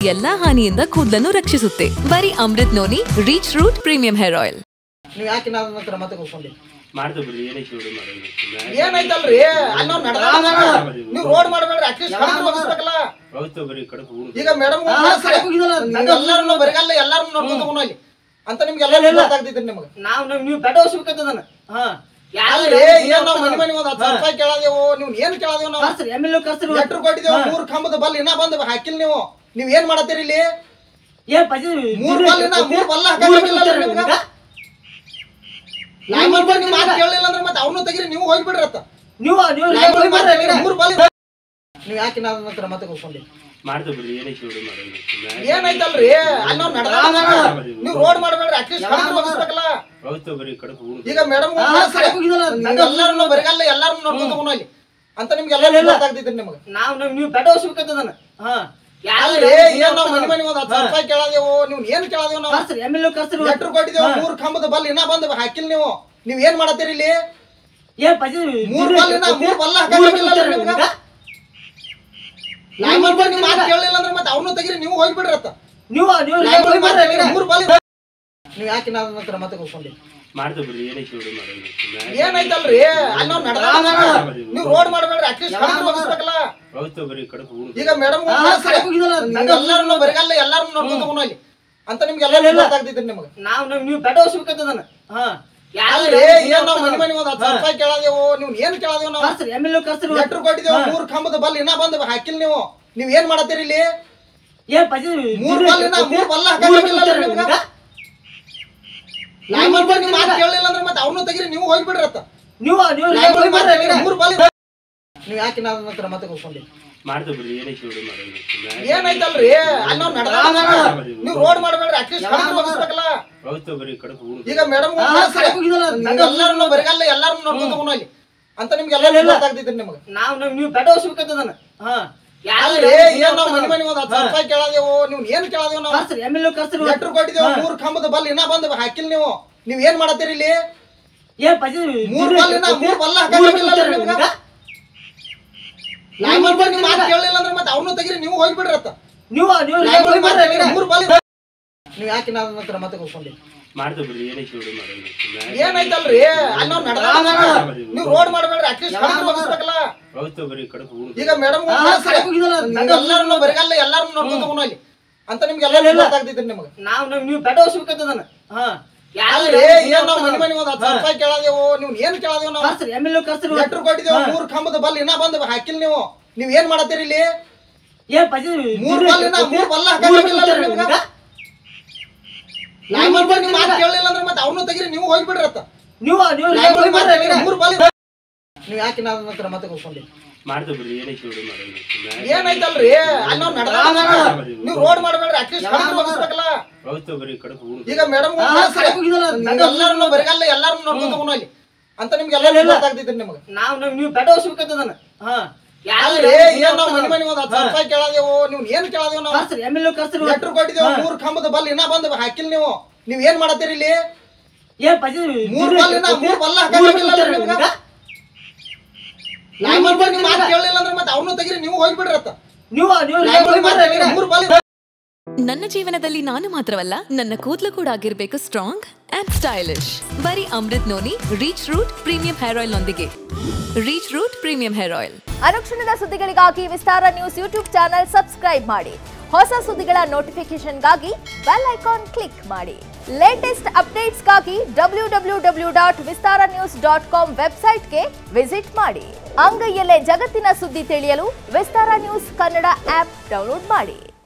ಎಲ್ಲಾ ಹಾನಿಯಿಂದ ಕೂದಲನ್ನು ರಕ್ಷಿಸುತ್ತೆ ಬರೀ Amrut noni reach root premium hair oil ನೀವು ಯಾಕೆ ನಾನು ನಂತರ ಮತ್ತೆ ಕೂತ್ಕೊಂಡಿ ಮಾಡ್ತಾ ಬಿಡ್ರಿ ಏನೈತಿ ನೋಡಿ ಮಾಡೋದು ಏನಾಯ್ತಲ್ರಿ ಅಲ್ಲಿ ನಾವು ನಡೆದ ನೀವು ರೋಡ್ ಮಾಡಬೇಡ್ರಿ ಅಟ್ಲೀಸ್ಟ್ ಕಡಿಮೆ ಮುಗಿಸ್ಬೇಕಲ್ಲ ಹೌದು ಬರೀ ಕಡಕ್ ಹೋಗುದು ಈಗ ಮೇಡಮ್ ಎಲ್ಲಾರು ಬರಗಲ್ಲ ಎಲ್ಲಾರು ನೋಡ್ಕೊಂಡ್ ತಗೊಂಡು ಅಲ್ಲಿ ಅಂತ ನಿಮ್ಗೆಲ್ಲ ಗೊತ್ತಾಗ್ತಿದ್ರಿ ನಿಮ್ಗೆ ನಾವ್ ನಾವ್ ನೀವು ಪೆಟ್ಟ ಹೊಸ್ಬೇಕಂತದನ ಹಾ ಅಲ್ರಿ ಏನ್ ನಾವು ಮನೆ ಮನೆ ಒಂದ್ ಹತ್ತು ಸಾವಿರ ರೂಪಾಯಿ ಕೇಳದೇವು ನೀವು ಏನ್ ಕೇಳದೇವು ನಾವು ಕರ್ಸ್ರಿ ಎಮ್ ಎಲ್ ಕರ್ಸ್ರಿ ಲೆಟ್ರ್ ಕೊಟ್ಟಿದ್ದೇವು ಮೂರ್ ಕಂಬದ ಬಲ್ ಇನ್ನ ಬಂದ್ ಹಾಕಿಲ್ ನೀವು ನೀವ್ ಏನ್ ಮಾಡತ್ತೀರಿ ಇಲ್ಲಿ ಏನ್ ಪಜಿ ಮೂರ್ ಬಲ್ ಇನ್ನ ಮೂರ್ ಬಲ್ಲ ಹಾಕಿಲ್ಲ ನಿಮ್ಗ ಲೈನ್ ಮಾಡ್ಕೊಂಡು ನಿಮ್ ಮಾತು ಕೇಳಲಿಲ್ಲ ಅಂದ್ರೆ ಮತ್ತೆ ಅವ್ನು ತೆಗಿರಿ ನೀವು ಹೋಗ್ಬಿಡ್ರಿ ಅತ್ತ ನೀವು ನೀವು ಲೈನ್ ಮಾಡ್ಕೊಂಡು ಮೂರ್ ಬಲ್ ನೀವ್ ಯಾಕೆ ನಾನು ನಂತರ ಮತ್ತೆ ಕೂತ್ಕೊಂಡಿ ಮಾಡ್ತಾ ಬಿಡ್ರಿ ಏನೈತಿ ನೋಡಿ ಮಾಡೋದು ಏನಾಯ್ತಲ್ರಿ ಅಲ್ಲಿ ನಾವು ನಡೆದ ನೀವು ರೋಡ್ ಮಾಡಬೇಡ್ರಿ ಅಟ್ಲೀಸ್ಟ್ ಕಡಿಮೆ ಮುಗಿಸ್ಬೇಕಲ್ಲ ಹೌದು ಬರೀ ಕಡಕ್ ಹೋಗುದು ಈಗ ಮೇಡಮ್ ಎಲ್ಲಾರು ಬರಗಲ್ಲ ಎಲ್ಲಾರು ನೋಡ್ಕೊಂಡ್ ತಗೊಂಡು ಅಲ್ಲಿ ಅಂತ ನಿಮ್ಗೆಲ್ಲ ಗೊತ್ತಾಗ್ತಿದ್ರಿ ನಿಮ್ಗೆ ನಾವ್ ನಾವ್ ನೀವು ಪೆಟ್ಟ ಹೊಸ್ಬೇಕಂತದನ ಹಾ ಅಲ್ರಿ ಏನ್ ನಾವು ಮನೆ ಮನೆ ಒಂದ್ ಹತ್ತು ಸಾವಿರ ರೂಪಾಯಿ ಕೇಳದೇವು ನೀವು ಏನ್ ಕೇಳದೇವು ನಾವು ಕರ್ಸ್ರಿ ಎಮ್ ಎಲ್ ಕರ್ಸ್ರಿ ಲೆಟ್ರ್ ಕೊಟ್ಟಿದ್ದೇವು ಮೂರ್ ಕಂಬದ ಬಲ್ ಇನ್ನ ಬಂದ್ ಹಾಕಿಲ್ ನೀವು ನೀವ್ ಏನ್ ಮಾಡತ್ತೀರಿ ಇಲ್ಲಿ ಏನ್ ಪಜಿ ಮೂರ್ ಬಲ್ ಇನ್ನ ಮೂರ್ ಬಲ್ಲ ಹಾಕಿಲ್ಲ ನಿಮ್ಗ ಲೈನ್ ಮಾಡ್ಕೊಂಡು ನಿಮ್ ಮಾತು ಕೇಳಲಿಲ್ಲ ಅಂದ್ರೆ ಮತ್ತೆ ಅವ್ನು ತೆಗಿರಿ ನೀವು ಹೋಗ್ಬಿಡ್ರಿ ಅತ್ತ ನೀವು ನೀವು ಲೈನ್ ಮಾಡ್ಕೊಂಡು ಮೂರ್ ಬಲ್ ನೀವ್ ಯಾಕೆ ನಾನು ನಂತರ ಮತ್ತೆ ಕೂತ್ಕೊಂಡಿ ಮಾಡ್ತಾ ಬಿಡ್ರಿ ಏನೈತಿ ನೋಡಿ ಮಾಡೋದು ಏನಾಯ್ತಲ್ರಿ ಅಲ್ಲಿ ನಾವು ನಡೆದ ನೀವು ರೋಡ್ ಮಾಡಬೇಡ್ರಿ ಅಟ್ಲೀಸ್ಟ್ ಕಡಿಮೆ ಮುಗಿಸ್ಬೇಕಲ್ಲ ಹೌದು ಬರೀ ಕಡಕ್ ಹೋಗುದು ಈಗ ಮೇಡಮ್ ಎಲ್ಲಾರು ಬರಗಲ್ಲ ಎಲ್ಲಾರು ನೋಡ್ಕೊಂಡ್ ತಗೊಂಡು ಅಲ್ಲಿ ಅಂತ ನಿಮ್ಗೆಲ್ಲ ಗೊತ್ತಾಗ್ತಿದ್ರಿ ನಿಮ್ಗೆ ನಾವ್ ನಾವ್ ನೀವು ಪೆಟ್ಟ ಹೊಸ್ಬೇಕಂತದನ ಹಾ ಅಲ್ರಿ ಏನ್ ನಾವು ಮನೆ ಮನೆ ಒಂದ್ ಹತ್ತು ಸಾವಿರ ರೂಪಾಯಿ ಕೇಳದೇವು ನೀವು ಏನ್ ಕೇಳದೇವು ನಾವು ಕರ್ಸ್ರಿ ಎಮ್ ಎಲ್ ಕರ್ಸ್ರಿ ಲೆಟ್ರ್ ಕೊಟ್ಟಿದ್ದೇವು ಮೂರ್ ಕಂಬದ ಬಲ್ ಇನ್ನ ಬಂದ್ ಹಾಕಿಲ್ ನೀವು ನೀವ್ ಏನ್ ಮಾಡತ್ತೀರಿ ಇಲ್ಲಿ ಏನ್ ಪಜಿ ಮೂರ್ ಬಲ್ ಇನ್ನ ಮೂರ್ ಬಲ್ಲ ಹಾಕಿಲ್ಲ ನಿಮ್ಗ ಲೈನ್ ಮಾಡ್ಕೊಂಡು ನಿಮ್ ಮಾತು ಕೇಳಲಿಲ್ಲ ಅಂದ್ರೆ ಮತ್ತೆ ಅವ್ನು ತೆಗಿರಿ ನೀವು ಹೋಗ್ಬಿಡ್ರಿ ಅತ್ತ ನೀವು ನೀವು ಲೈನ್ ಮಾಡ್ಕೊಂಡು ಮೂರ್ ಬಲ್ ನೀವ್ ಯಾಕೆ ನಾನು ನಂತರ ಮತ್ತೆ ಕೂತ್ಕೊಂಡಿ ಮಾಡ್ತಾ ಬಿಡ್ರಿ ಏನೈತಿ ನೋಡಿ ಮಾಡೋದು ಏನಾಯ್ತಲ್ರಿ ಅಲ್ಲಿ ನಾವು ನಡೆದ ನೀವು ರೋಡ್ ಮಾಡಬೇಡ್ರಿ ಅಟ್ಲೀಸ್ಟ್ ಕಡಿಮೆ ಮುಗಿಸ್ಬೇಕಲ್ಲ ಹೌದು ಬರೀ ಕಡಕ್ ಹೋಗುದು ಈಗ ಮೇಡಮ್ ಎಲ್ಲಾರು ಬರಗಲ್ಲ ಎಲ್ಲಾರು ನೋಡ್ಕೊಂಡ್ ತಗೊಂಡು ಅಲ್ಲಿ ಅಂತ ನಿಮ್ಗೆಲ್ಲ ಗೊತ್ತಾಗ್ತಿದ್ರಿ ನಿಮ್ಗೆ ನಾವ್ ನಾವ್ ನೀವು ಪೆಟ್ಟ ಹೊಸ್ಬೇಕಂತದನ ಹಾ ಅಲ್ರಿ ಏನ್ ನಾವು ಮನೆ ಮನೆ ಒಂದ್ ಹತ್ತು ಸಾವಿರ ರೂಪಾಯಿ ಕೇಳದೇವು ನೀವು ಏನ್ ಕೇಳದೇವು ನಾವು ಕರ್ಸ್ರಿ ಎಮ್ ಎಲ್ ಕರ್ಸ್ರಿ ಲೆಟ್ರ್ ಕೊಟ್ಟಿದ್ದೇವು ಮೂರ್ ಕಂಬದ ಬಲ್ ಇನ್ನ ಬಂದ್ ಹಾಕಿಲ್ ನೀವು ನೀವ್ ಏನ್ ಮಾಡತ್ತೀರಿ ಇಲ್ಲಿ ಏನ್ ಪಜಿ ಮೂರ್ ಬಲ್ ಇನ್ನ ಮೂರ್ ಬಲ್ಲ ಹಾಕಿಲ್ಲ ನಿಮ್ಗ ಲೈನ್ ಮಾಡ್ಕೊಂಡು ನಿಮ್ ಮಾತು ಕೇಳಲಿಲ್ಲ ಅಂದ್ರೆ ಮತ್ತೆ ಅವ್ನು ತೆಗಿರಿ ನೀವು ಹೋಗ್ಬಿಡ್ರಿ ಅತ್ತ ನೀವು ನೀವು ಲೈನ್ ಮಾಡ್ಕೊಂಡು ಮೂರ್ ಬಲ್ ನೀವ್ ಯಾಕೆ ನಾನು ನಂತರ ಮತ್ತೆ ಕೂತ್ಕೊಂಡಿ ಮಾಡ್ತಾ ಬಿಡ್ರಿ ಏನೈತಿ ನೋಡಿ ಮಾಡೋದು ಏನಾಯ್ತಲ್ರಿ ಅಲ್ಲಿ ನಾವು ನಡೆದ ನೀವು ರೋಡ್ ಮಾಡಬೇಡ್ರಿ ಅಟ್ಲೀಸ್ಟ್ ಕಡಿಮೆ ಮುಗಿಸ್ಬೇಕಲ್ಲ ಹೌದು ಬರೀ ಕಡಕ್ ಹೋಗುದು ಈಗ ಮೇಡಮ್ ಎಲ್ಲಾರು ಬರಗಲ್ಲ ಎಲ್ಲಾರು ನೋಡ್ಕೊಂಡ್ ತಗೊಂಡು ಅಲ್ಲಿ ಅಂತ ನಿಮ್ಗೆಲ್ಲ ಗೊತ್ತಾಗ್ತಿದ್ರಿ ನಿಮ್ಗೆ ನಾವ್ ನಾವ್ ನೀವು ಪೆಟ್ಟ ಹೊಸ್ಬೇಕಂತದನ ಹಾ ಅಲ್ರಿ ಏನ್ ನಾವು ಮನೆ ಮನೆ ಒಂದ್ ಹತ್ತು ಸಾವಿರ ರೂಪಾಯಿ ಕೇಳದೇವು ನೀವು ಏನ್ ಕೇಳದೇವು ನಾವು ಕರ್ಸ್ರಿ ಎಮ್ ಎಲ್ ಕರ್ಸ್ರಿ ಲೆಟ್ರ್ ಕೊಟ್ಟಿದ್ದೇವು ಮೂರ್ ಕಂಬದ ಬಲ್ ಇನ್ನ ಬಂದ್ ಹಾಕಿಲ್ ನೀವು ನೀವ್ ಏನ್ ಮಾಡತ್ತೀರಿ ಇಲ್ಲಿ ಏನ್ ಪಜಿ ಮೂರ್ ಬಲ್ ಇನ್ನ ಮೂರ್ ಬಲ್ಲ ಹಾಕಿಲ್ಲ ನಿಮ್ಗ ಲೈನ್ ಮಾಡ್ಕೊಂಡು ನಿಮ್ ಮಾತು ಕೇಳಲಿಲ್ಲ ಅಂದ್ರೆ ಮತ್ತೆ ಅವ್ನು ತೆಗಿರಿ ನೀವು ಹೋಗ್ಬಿಡ್ರಿ ಅತ್ತ ನೀವು ನೀವು ಲೈನ್ ಮಾಡ್ಕೊಂಡು ಮೂರ್ ಬಲ್ ನೀವ್ ಯಾಕೆ ನಾನು ನಂತರ ಮತ್ತೆ ಕೂತ್ಕೊಂಡಿ ಮಾಡ್ತಾ ಬಿಡ್ರಿ ಏನೈತಿ ನೋಡಿ ಮಾಡೋದು ಏನಾಯ್ತಲ್ರಿ ಅಲ್ಲಿ ನಾವು ನಡೆದ ನೀವು ರೋಡ್ ಮಾಡಬೇಡ್ರಿ ಅಟ್ಲೀಸ್ಟ್ ಕಡಿಮೆ ಮುಗಿಸ್ಬೇಕಲ್ಲ ಹೌದು ಬರೀ ಕಡಕ್ ಹೋಗುದು ಈಗ ಮೇಡಮ್ ಎಲ್ಲಾರು ಬರಗಲ್ಲ ಎಲ್ಲಾರು ನೋಡ್ಕೊಂಡ್ ತಗೊಂಡು ಅಲ್ಲಿ ಅಂತ ನಿಮ್ಗೆಲ್ಲ ಗೊತ್ತಾಗ್ತಿದ್ರಿ ನಿಮ್ಗೆ ನಾವ್ ನಾವ್ ನೀವು ಪೆಟ್ಟ ಹೊಸ್ಬೇಕಂತದನ ಹಾ ಅಲ್ರಿ ಏನ್ ನಾವು ಮನೆ ಮನೆ ಒಂದ್ ಹತ್ತು ಸಾವಿರ ರೂಪಾಯಿ ಕೇಳದೇವು ನೀವು ಏನ್ ಕೇಳದೇವು ನಾವು ಕರ್ಸ್ರಿ ಎಮ್ ಎಲ್ ಕರ್ಸ್ರಿ ಲೆಟ್ರ್ ಕೊಟ್ಟಿದ್ದೇವು ಮೂರ್ ಕಂಬದ ಬಲ್ ಇನ್ನ ಬಂದ್ ಹಾಕಿಲ್ ನೀವು ನೀವ್ ಏನ್ ಮಾಡತ್ತೀರಿ ಇಲ್ಲಿ ಏನ್ ಪಜಿ ಮೂರ್ ಬಲ್ ಇನ್ನ ಮೂರ್ ಬಲ್ಲ ಹಾಕಿಲ್ಲ ನಿಮ್ಗ ಲೈನ್ ಮಾಡ್ಕೊಂಡು ನಿಮ್ ಮಾತು ಕೇಳಲಿಲ್ಲ ಅಂದ್ರೆ ಮತ್ತೆ ಅವ್ನು ತೆಗಿರಿ ನೀವು ಹೋಗ್ಬಿಡ್ರಿ ಅತ್ತ ನೀವು ನೀವು ಲೈನ್ ಮಾಡ್ಕೊಂಡು ಮೂರ್ ಬಲ್ ನನ್ನ ಜೀವನದಲ್ಲಿ ನಾನು ಮಾತ್ರವಲ್ಲ ನನ್ನ ಕೂದಲು ಕೂಡ ಆಗಿರ್ಬೇಕು ಸ್ಟ್ರಾಂಗ್ ಅಂಡ್ ಸ್ಟೈಲಿಶ್ ಬರೀ Amrut noni reach root premium hair oil ನೊಂದಿಗೆ reach root premium hair oil ಅನುಕ್ಷಣದ ಸುದ್ದಿಗಳಿಗಾಗಿ Vistara news YouTube channel subscribe ಮಾಡಿ ಹೊಸ ಸುದ್ದಿಗಳ ನೋಟಿಫಿಕೇಶನ್ಗಾಗಿ ಬೆಲ್ ಐಕಾನ್ ಕ್ಲಿಕ್ ಮಾಡಿ ಲೇಟೆಸ್ಟ್ ಅಪ್ಡೇಟ್ಸ್ಗಾಗಿ W W W dot Vistara news dot com ವೆಬ್ಸೈಟ್ಗೆ ವಿಸಿಟ್ ಮಾಡಿ ಅಂಗೈಯಲ್ಲೇ ಜಗತ್ತಿನ ಸುದ್ದಿ ತಿಳಿಯಲು Vistara news Kannada app download ಮಾಡಿ